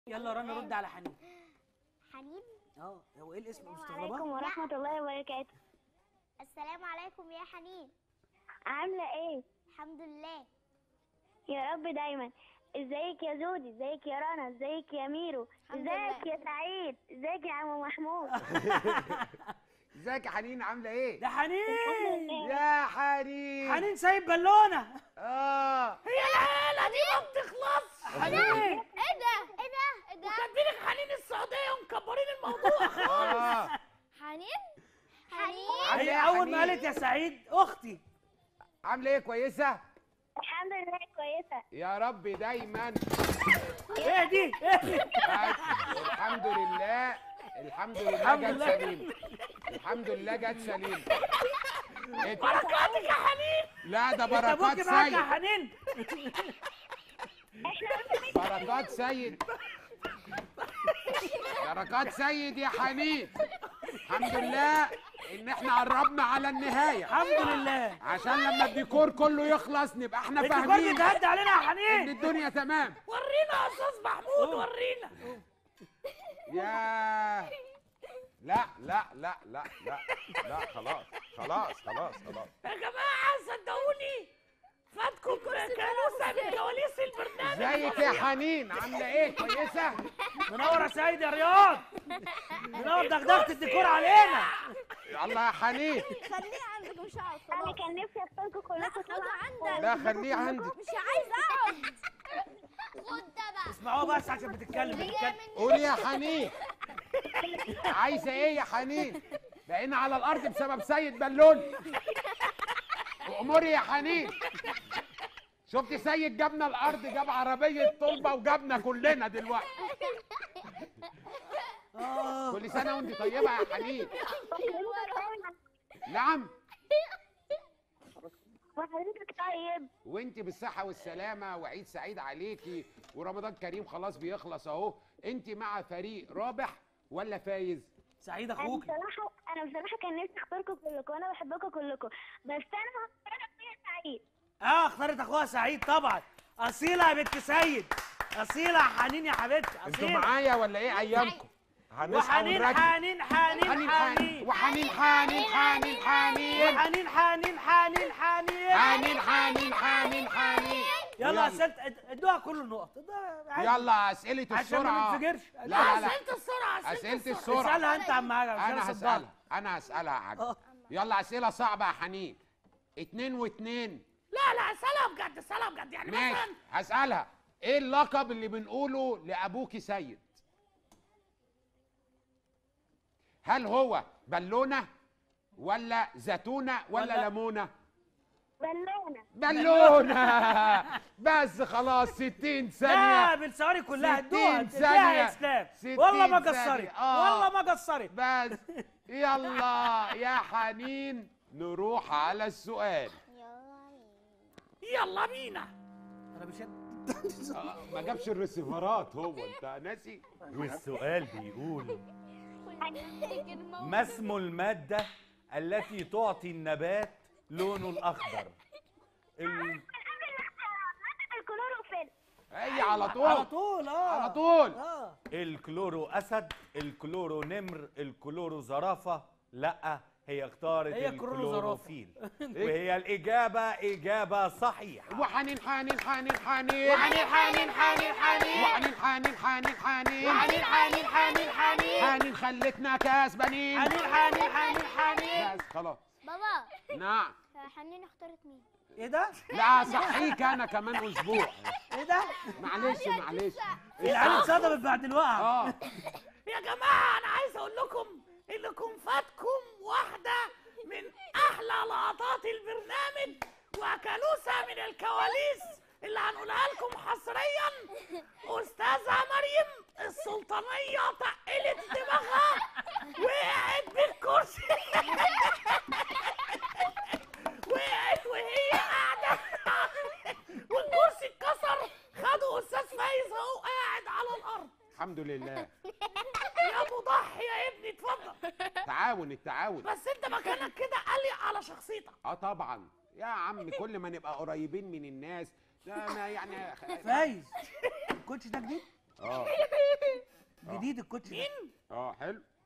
يلا رنا رد على حنين حنين اه هو ايه الاسم السلام مستغربه عليكم ورحمة الله وبركاته السلام عليكم يا حنين عاملة ايه؟ الحمد لله يا رب دايما ازيك يا زودي ازيك يا رنا ازيك يا ميرو الحمد ازيك لله. يا سعيد ازيك يا عم محمود ازيك يا حنين عامله ايه ده حنين يا حنين حنين سايب بالونه اه هي العيله دي ما بتخلصش حنين ايه ده ايه ده ايه ده كاتبينك حنين السعوديه ومكبرين الموضوع اه حنين حنين عاملة إيه هي يا اول ما حنين؟ قالت يا سعيد اختي عامله ايه كويسه الحمد لله كويسة يا رب دايما ايه دي ايه دي الحمد لله الحمد لله الحمد جت لله. سليم الحمد لله جت سليم إت- بركاتك يا حنين لا ده انت بركات ابوكي معاك يا سيد حنين بركات سيد بركات سيد يا حنين الحمد لله ان احنا قربنا على النهايه الحمد لله عشان لما الديكور كله يخلص نبقى احنا انت كنت فاهمين بتهدي علينا يا ان حنين الدنيا تمام ورينا يا استاذ محمود ورينا يا لا لا لا لا لا لا خلاص خلاص خلاص خلاص يا جماعه صدقوني فاتكم كانوسه من كواليس البرنامج ازيك يا حنين عامله ايه كويسه منور يا سيد يا رياض منور دغدغه الديكور علينا يلا يا حنين خليه عندك مش هقعد انا خلاص كان نفسي اختاركم كلكم خد عندك لا خليه عندك مش عايز اقعد خد ده بقى اسمعوها بس عشان بتتكلم بتتكلم قولي يا حنين عايزه ايه يا حنين بقينا على الارض بسبب سيد بلول اموري يا حنين شفت سيد جابنا الارض جاب عربيه طلبه وجابنا كلنا دلوقتي اه كل سنه وانت طيبه يا حنين نعم وحضرتك طيب وانت بالصحه والسلامه وعيد سعيد عليكي ورمضان كريم خلاص بيخلص اهو انت مع فريق رابح ولا فايز سعيد انا اخوك بصراحة انا بصراحة كان نفسي اختاركم كلكم وانا بحبكم كلكم بس انا هختار اخويا سعيد اه اختارت اخوها سعيد طبعا اصيله يا بنت سيد اصيله يا حنين يا حبيبتي انتوا اصيله معايا ولا ايه ايامكم هنصحى وحنين ونركز حنين حنين حنين حنين وحنين حنين حنين حنين وحنين حنين حنين حنين حنين حنين حنين حنين يلا اسئله ادوها كل النقط ادوها عادي. يلا اسئله عشان ما السرعه ننفجرش لا لا لا اسئله السرعه اسئله السرعه اسالها انت يا عم حاجه مش انا صدقها. هسالها انا هسالها يا حاج اه. يلا اسئله صعبه يا حنين اتنين واتنين لا لا اسالها بجد اسالها بجد يعني ماشي مثلا هسالها ايه اللقب اللي بنقوله لابوكي سيد هل هو بالونه ولا زيتونه ولا, ولا- ليمونه بلونة بالونه بس خلاص 60 لا ثانيه بالثواني كلها 60 ادوها اديها ثانية. يا اسلام 60 والله ما ثانية. قصرت آه. والله ما قصرت بس يلا يا حنين نروح على السؤال يلا بينا انا مش آه، ما جابش الريسيفرات هو انت ناسي والسؤال بيقول ما اسم المادة التي تعطي النبات لونه الأخضر ال... مادة الكلوروفيل هي على طول على طول اه على طول اه الكلورو أسد الكلورو نمر الكلورو زرافة لا هي اختارت هي كلورو زرافة. الكلوروفيل وهي الإجابة إجابة صحيحة وحنين حنين حنين حنين حنين حنين حنين حنين وحنين حنين حنين حنين حنين حنين حنين حنين حنين خلتنا كسبانين حنين حنين حنين حنين بس خلاص بابا نعم حنين اختارت مين ايه ده؟ لا صحيك انا كمان اسبوع ايه ده؟ معلش معلش العيال اتصدمت بعد الوقعه اه يا جماعه انا عايز اقول لكم انكم فاتكم واحده من احلى لقطات البرنامج وكالوسه من الكواليس اللي هنقولها لكم حصريا استاذه مريم السلطانيه تقلت دماغها وقعت بالكرسي وقعت وهي قاعده والكرسي اتكسر خدوا استاذ فايز اهو قاعد على الارض الحمد لله يا مضحي يا ابني اتفضل تعاون التعاون بس انت مكانك كده قلق على شخصيتك اه طبعا يا عم كل ما نبقى قريبين من الناس ده ما يعني فايز الكوتش ده جديد اه جديد الكوتش ده اه حلو